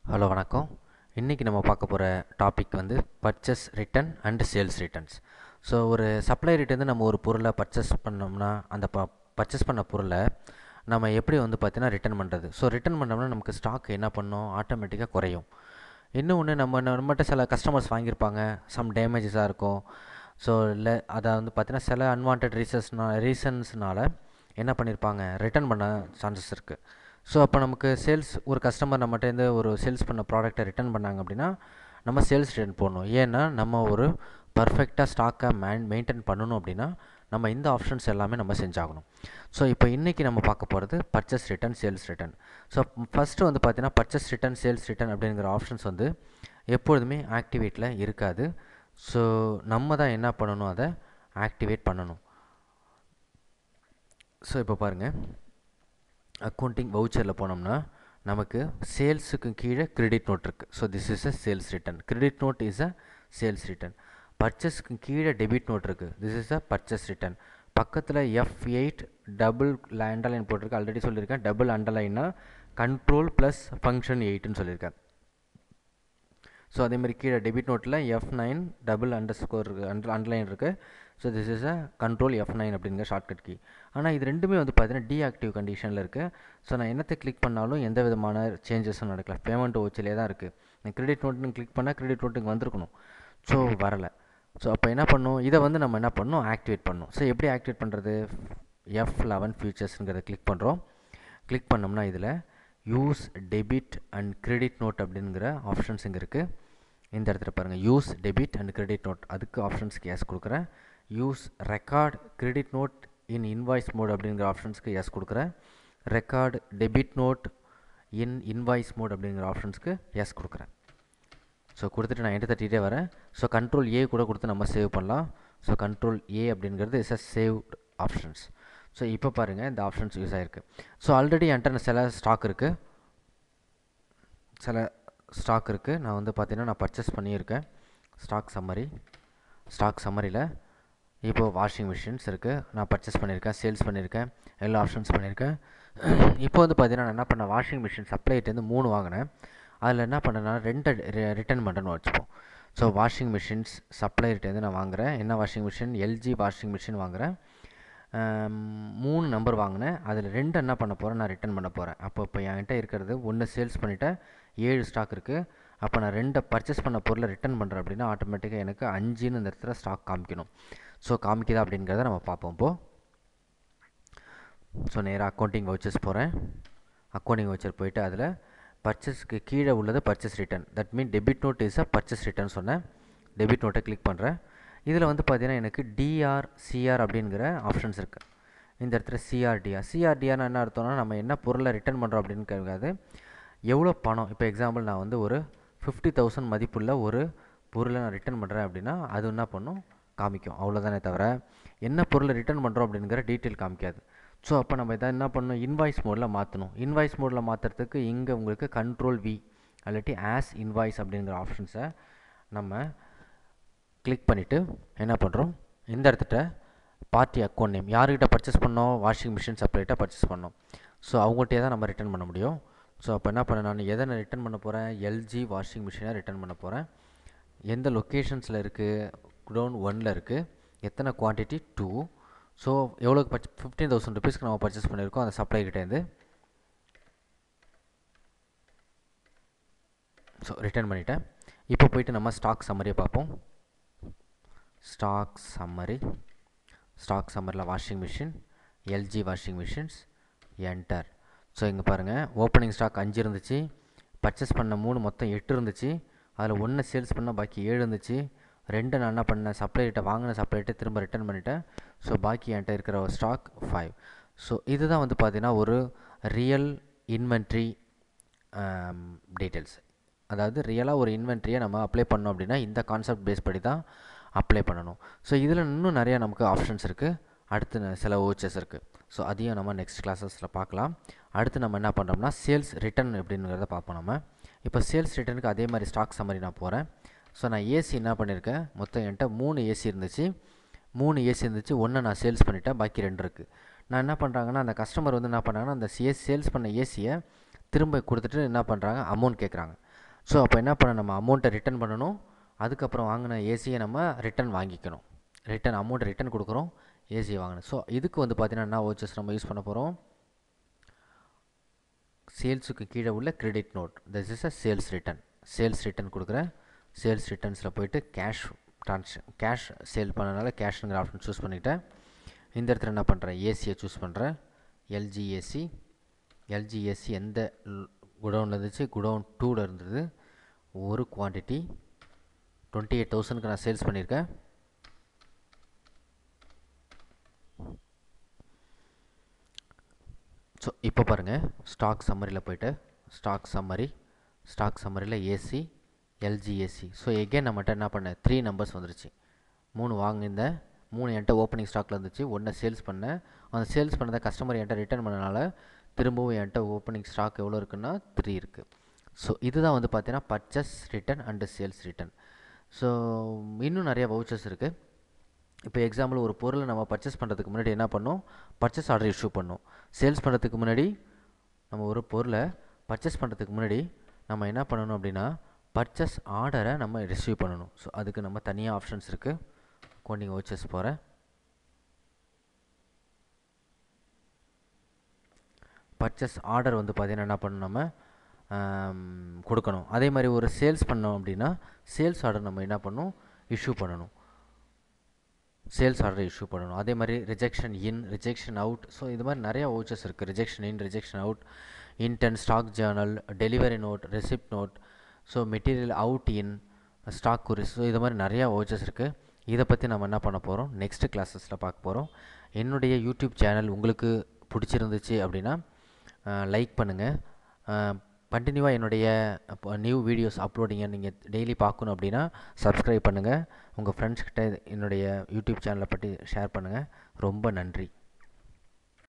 hello வணக்கம் இன்றைக்கி நம்ம பார்க்க போகிற டாபிக் வந்து purchase return and sales returns so ஒரு சப்ளையர்கிட்டேருந்து நம்ம ஒரு பொருளை பர்ச்சேஸ் பண்ணோம்னா அந்த ப பர்ச்சேஸ் பண்ண பொருளை நம்ம எப்படி வந்து பார்த்தீங்கன்னா ரிட்டர்ன் பண்ணுறது ஸோ ரிட்டர்ன் பண்ணோம்னா நமக்கு ஸ்டாக் என்ன பண்ணும் ஆட்டோமேட்டிக்காக குறையும் இன்னொன்று நம்ம நம்மகிட்ட சில கஸ்டமர்ஸ் வாங்கியிருப்பாங்க சம் டேமேஜஸாக இருக்கும் ஸோ இல்லை அதை வந்து பார்த்தீங்கன்னா சில அன்வான்ட் ரீசன்ஸ்னா ரீசன்ஸ்னால என்ன பண்ணியிருப்பாங்க ரிட்டர்ன் பண்ண சான்சஸ் இருக்குது ஸோ அப்போ நமக்கு சேல்ஸ் ஒரு கஸ்டமர் நம்மகிட்டேருந்து ஒரு சேல்ஸ் பண்ண ப்ராடக்ட்டை ரிட்டர்ன் பண்ணாங்க அப்படின்னா நம்ம சேல்ஸ் ரிட்டர்ன் போடணும் ஏன்னா நம்ம ஒரு பர்ஃபெக்டாக ஸ்டாக்கை மேன் மெயின்டைன் பண்ணணும் அப்படின்னா நம்ம இந்த ஆப்ஷன்ஸ் எல்லாமே நம்ம செஞ்சாகணும் ஸோ இப்போ இன்றைக்கி நம்ம பார்க்க போகிறது purchase return sales return so first வந்து பார்த்தீங்கன்னா பர்ச்சேஸ் ரிட்டர்ன் சேல்ஸ் ரிட்டர்ன் அப்படிங்கிற ஆப்ஷன்ஸ் வந்து எப்பொழுதுமே ஆக்டிவேட்டில் இருக்காது ஸோ நம்ம தான் என்ன பண்ணணும் அதை ஆக்டிவேட் பண்ணணும் ஸோ இப்போ பாருங்கள் அக்கௌண்டிங் வவுச்சரில் போனோம்னா நமக்கு சேல்ஸுக்கு கீழே கிரெடிட் நோட் இருக்குது so this is a sales return credit note is a sales return பர்ச்சேஸ்க்கு கீழே டெபிட் நோட் இருக்குது this is a purchase return பக்கத்தில் எஃப் எயிட் டபுள் அண்டர்லைன் போட்டிருக்கு ஆல்ரெடி சொல்லியிருக்கேன் டபுள் அண்டர்லைன்னா கண்ட்ரோல் ப்ளஸ் ஃபங்க்ஷன் எயிட்னு சொல்லியிருக்கேன் ஸோ அதேமாதிரி கீழே டெபிட் நோட்டில் F nine double underscore இருக்குது அண்டர் அண்டர்லைன் இருக்குது so this is a control F nine அப்படிங்கிற ஷார்ட்கட் கீ ஆனால் இது ரெண்டுமே வந்து பார்த்தீங்கன்னா டீஆக்டிவ் கண்டிஷனில் இருக்குது ஸோ நான் என்னத்தை கிளிக் பண்ணாலும் எந்த விதமான சேஞ்சஸும் நடக்கல பேமெண்ட் ஓச்சிலே தான் இருக்குது நான் கிரெடிட் நோட்டுன்னு கிளிக் பண்ணால் கிரெடிட் நோட்டுக்கு வந்திருக்கணும் ஸோ வரலை ஸோ அப்போ என்ன பண்ணும் இதை வந்து நம்ம என்ன பண்ணணும் ஆக்டிவேட் பண்ணணும் ஸோ எப்படி ஆக்டிவேட் பண்ணுறது எஃப் லெவன் ஃபியூச்சர்ஸுங்கிறத கிளிக் பண்ணுறோம் கிளிக் பண்ணோம்னா இதில் use debit and credit note அப்படிங்கிற ஆப்ஷன்ஸ் இங்கே இருக்குது இந்த இடத்துல பாருங்கள் use debit and credit note அதுக்கு ஆப்ஷன்ஸ்க்கு எஸ் கொடுக்குறேன் use record credit note in invoice mode அப்படிங்கிற ஆப்ஷன்ஸ்க்கு எஸ் கொடுக்குறேன் record debit note in invoice mode அப்படிங்கிற ஆப்ஷன்ஸ்க்கு எஸ் கொடுக்குறேன் ஸோ கொடுத்துட்டு நான் என்ட்டு தட்டிகிட்டே வரேன் ஸோ கண்ட்ரோல் ஏ கூட கொடுத்து நம்ம சேவ் பண்ணலாம் ஸோ கண்ட்ரோல் ஏ அப்படிங்கிறது is a saved options so இப்போ பாருங்கள் இந்த ஆப்ஷன்ஸ் யூஸ் ஆகிருக்கு ஸோ ஆல்ரெடி என்கிட்ட சில ஸ்டாக் இருக்குது சில ஸ்டாக் இருக்குது நான் வந்து பார்த்தீங்கன்னா நான் பர்ச்சேஸ் பண்ணியிருக்கேன் ஸ்டாக் சம்மரி ஸ்டாக் சம்மரியில் இப்போது வாஷிங் மிஷின்ஸ் இருக்குது நான் பர்ச்சேஸ் பண்ணியிருக்கேன் சேல்ஸ் பண்ணியிருக்கேன் எல்லா ஆப்ஷன்ஸ் பண்ணியிருக்கேன் இப்போ வந்து பார்த்தீங்கன்னா நான் என்ன பண்ணேன் வாஷிங் மிஷின் சப்ளைட்டேருந்து மூணு வாங்கினேன் அதில் என்ன பண்ணேன்னா ரெண்டு ரிட்டர்ன் பண்ணுறேன்னு வச்சுப்போம் ஸோ வாஷிங் மிஷின்ஸ் சப்ளைட்டேருந்து நான் வாங்குகிறேன் என்ன washing machine LG washing machine வாங்குகிறேன் மூணு நம்பர் வாங்கினேன் அதில் ரெண்டு என்ன பண்ண போகிறேன் நான் ரிட்டர்ன் பண்ண போகிறேன் அப்போ இப்போ என்கிட்ட இருக்கிறது ஒன்று சேல்ஸ் பண்ணிவிட்டேன் ஏழு ஸ்டாக் இருக்குது அப்போ நான் ரெண்டை பர்ச்சேஸ் பண்ண பொருளை ரிட்டர்ன் பண்ணுறேன் அப்படின்னா ஆட்டோமேட்டிக்காக எனக்கு அஞ்சுன்னு இந்த இடத்துல ஸ்டாக் காமிக்கணும் ஸோ காமிக்குதா அப்படிங்கிறத நம்ம பார்ப்போம் இப்போது ஸோ நேராக அக்கௌண்டிங் வவுச்சர்ஸ் போகிறேன் அக்கௌண்டிங் வவுச்சர் போயிட்டு அதில் பர்ச்சேஸ்க்கு கீழே உள்ளது purchase return that mean debit note is a purchase return சொன்னேன் டெபிட் நோட்டை கிளிக் பண்ணுறேன் இதில் வந்து பார்த்தீங்கன்னா எனக்கு டிஆர் சிஆர் அப்படிங்கிற ஆப்ஷன்ஸ் இருக்குது இந்த இடத்துல சிஆர்டிஆர் சிஆர்டிஆர்னு என்ன அர்த்தம்னா நம்ம என்ன பொருளை ரிட்டர்ன் பண்ணுறோம் அப்படின்னு கேட்காது எவ்வளோ பணம் இப்போ எக்ஸாம்பிள் நான் வந்து ஒரு ஃபிஃப்டி தௌசண்ட் மதிப்புள்ள ஒரு பொருளை நான் ரிட்டர்ன் பண்ணுறேன் அப்படின்னா அது என்ன பண்ணும் காமிக்கும் அவ்வளோதானே தவிர என்ன பொருளை ரிட்டர்ன் பண்ணுறோம் அப்படிங்கிற டீட்டெயில் காமிக்காது ஸோ அப்போ நம்ம இதை என்ன பண்ணணும் இன்வாய்ஸ் மோடில் மாற்றணும் இன்வாய்ஸ் மோடில் மாற்றுறதுக்கு இங்கே உங்களுக்கு கண்ட்ரோல் வி அல்லாட்டி ஆஸ் இன்வாய்ஸ் அப்படிங்கிற ஆப்ஷன்ஸை நம்ம கிளிக் பண்ணிவிட்டு என்ன பண்ணுறோம் இந்த இடத்துல பார்ட்டி அக்கௌண்ட் நேம் யார்கிட்ட பர்ச்சேஸ் பண்ணோம் வாஷிங் மிஷின் சப்ளைட்டாக பர்ச்சேஸ் பண்ணோம் ஸோ அவங்கள்ட்டே தான் நம்ம ரிட்டர்ன் பண்ண முடியும் ஸோ அப்போ என்ன பண்ண நான் எதை நான் ரிட்டர்ன் பண்ண போகிறேன் எல்ஜி வாஷிங் மிஷினை ரிட்டர்ன் பண்ண போகிறேன் எந்த லொக்கேஷன்ஸில் இருக்குது குடோன் ஒனில் இருக்குது எத்தனை குவான்டிட்டி டூ ஸோ எவ்வளோக்கு பர்ச் ஃபிஃப்டீன் தௌசண்ட் ருபீஸ்க்கு நம்ம பர்ச்சேஸ் பண்ணியிருக்கோம் அந்த சப்ளைக்கிட்டேருந்து ஸோ ரிட்டர்ன் பண்ணிவிட்டேன் இப்போ போயிட்டு நம்ம ஸ்டாக் சம்மரியை பார்ப்போம் ஸ்டாக் சம்மரி ஸ்டாக் சம்மரில் washing machine LG washing machines enter so இங்கே பாருங்கள் ஓப்பனிங் ஸ்டாக் அஞ்சு இருந்துச்சு பர்ச்சேஸ் பண்ண மூணு மொத்தம் எட்டு இருந்துச்சு அதில் ஒன்று சேல்ஸ் பண்ணால் பாக்கி ஏழு இருந்துச்சு ரெண்டு நான் என்ன பண்ணேன் சப்ளைட்ட வாங்கின சப்ளைட்டை திரும்ப ரிட்டர்ன் பண்ணிட்டேன் ஸோ பாக்கி என்கிட்ட இருக்கிற ஒரு ஸ்டாக் ஃபைவ் ஸோ இதுதான் வந்து பார்த்திங்கன்னா ஒரு ரியல் இன்வென்ட்ரி டீட்டெயில்ஸ் அதாவது ரியலாக ஒரு இன்வென்ட்ரியை நம்ம அப்ளை பண்ணோம் அப்படின்னா இந்த கான்செப்ட் பேஸ் படி தான் அப்ளை பண்ணணும் ஸோ இதில் இன்னும் நிறையா நமக்கு ஆப்ஷன்ஸ் இருக்குது அடுத்து சில ஓச்சஸ் இருக்குது ஸோ அதையும் நம்ம நெக்ஸ்ட் கிளாஸஸில் பார்க்கலாம் அடுத்து நம்ம என்ன பண்ணுறோம்னா சேல்ஸ் ரிட்டர்ன் எப்படிங்கிறத பார்ப்போம் நம்ம இப்போ சேல்ஸ் ரிட்டர்னுக்கு அதே மாதிரி ஸ்டாக் சம்மரி நான் போகிறேன் ஸோ நான் ஏசி என்ன பண்ணியிருக்கேன் மொத்தம் என்கிட்ட மூணு ஏசி இருந்துச்சு மூணு ஏசி இருந்துச்சு ஒன்று நான் சேல்ஸ் பண்ணிவிட்டேன் பாக்கி ரெண்டு இருக்குது நான் என்ன பண்ணுறாங்கன்னா அந்த கஸ்டமர் வந்து என்ன பண்ணுறாங்கன்னா அந்த சேல்ஸ் சேல்ஸ் பண்ண ஏசியை திரும்ப கொடுத்துட்டு என்ன பண்ணுறாங்க அமௌண்ட் கேட்குறாங்க ஸோ அப்போ என்ன பண்ண நம்ம அமௌண்ட்டை ரிட்டர்ன் பண்ணணும் அதுக்கப்புறம் வாங்கின ஏசியை நம்ம ரிட்டர்ன் வாங்கிக்கணும் ரிட்டர்ன் அமௌண்ட் ரிட்டர்ன் கொடுக்குறோம் ஏசியை வாங்கணும் ஸோ இதுக்கு வந்து பார்த்தீங்கன்னா என்ன வவுச்சர்ஸ் நம்ம யூஸ் பண்ண போகிறோம் சேல்ஸுக்கு கீழே உள்ள credit note this is a sales return sales return கொடுக்குறேன் சேல்ஸ் ரிட்டர்ன்ஸில் போயிட்டு கேஷ் ட்ரான்ஷன் கேஷ் சேல் பண்ணனால கேஷ்ங்கிற ஆப்ஷன் சூஸ் பண்ணிக்கிட்டேன் இந்த இடத்துல என்ன பண்ணுறேன் ஏசியை சூஸ் பண்ணுறேன் எல்ஜி ஏசி எல்ஜி ஏசி எந்த குடவுனில் இருந்துச்சு குடவுன் டூவில் இருந்தது ஒரு குவான்டிட்டி டுவெண்ட்டி எயிட் தௌசண்ட்க்கு நான் சேல்ஸ் பண்ணியிருக்கேன் ஸோ இப்போ பாருங்கள் ஸ்டாக் சம்மரியில் போயிட்டு ஸ்டாக் சம்மரி ஸ்டாக் சம்மரியில் AC LG AC so again நம்மகிட்ட என்ன பண்ணேன் த்ரீ நம்பர்ஸ் வந்துருச்சு மூணு வாங்கியிருந்தேன் மூணு என்கிட்ட ஓப்பனிங் ஸ்டாக்கில் இருந்துச்சு ஒன்றை சேல்ஸ் பண்ணேன் அந்த சேல்ஸ் பண்ணதை கஸ்டமர் என்கிட்ட ரிட்டர்ன் பண்ணனால திரும்பவும் என்கிட்ட ஓப்பனிங் ஸ்டாக் எவ்வளோ இருக்குன்னா த்ரீ இருக்குது ஸோ இதுதான் வந்து பார்த்தீங்கன்னா purchase return and sales return so இன்னும் நிறைய வவுச்சர்ஸ் இருக்குது இப்போ எக்ஸாம்பிள் ஒரு பொருளை நம்ம பர்ச்சேஸ் பண்ணுறதுக்கு முன்னாடி என்ன பண்ணோம் பர்ச்சேஸ் ஆர்டர் இஷ்யூ பண்ணோம் சேல்ஸ் பண்ணுறதுக்கு முன்னாடி நம்ம ஒரு பொருளை பர்ச்சேஸ் பண்ணுறதுக்கு முன்னாடி நம்ம என்ன பண்ணணும் அப்படின்னா பர்ச்சேஸ் ஆர்டரை நம்ம ரிசீவ் பண்ணணும் ஸோ அதுக்கு நம்ம தனியாக ஆப்ஷன்ஸ் இருக்குது அக்கௌண்டிங் வவுச்சர்ஸ் போகிறேன் பர்ச்சேஸ் ஆர்டர் வந்து பார்த்திங்கன்னா என்ன பண்ணணும் நம்ம கொடுக்கணும் அதே மாதிரி ஒரு சேல்ஸ் பண்ணோம் அப்படின்னா சேல்ஸ் ஆர்டர் நம்ம என்ன பண்ணணும் இஷ்யூ பண்ணணும் சேல்ஸ் ஆர்டர் இஷ்யூ பண்ணணும் அதே மாதிரி rejection in rejection out so இது மாதிரி நிறையா வவுச்சர்ஸ் இருக்குது rejection in rejection out indent stock journal delivery note receipt note so material out in stock குறிஸ் ஸோ இது மாதிரி நிறையா வவுச்சர்ஸ் இருக்குது இதை பற்றி நம்ம என்ன பண்ண போகிறோம் நெக்ஸ்ட்டு கிளாஸஸில் பார்க்க போகிறோம் என்னுடைய யூடியூப் சேனல் உங்களுக்கு பிடிச்சிருந்துச்சு அப்படின்னா லைக் பண்ணுங்கள் கண்டினியூவாக என்னுடைய நியூ வீடியோஸ் அப்லோடிங்கை நீங்கள் டெய்லி பார்க்கணும் அப்படின்னா சப்ஸ்கிரைப் பண்ணுங்கள் உங்கள் ஃப்ரெண்ட்ஸ்கிட்ட என்னுடைய யூடியூப் சேனலை பற்றி ஷேர் பண்ணுங்கள் ரொம்ப நன்றி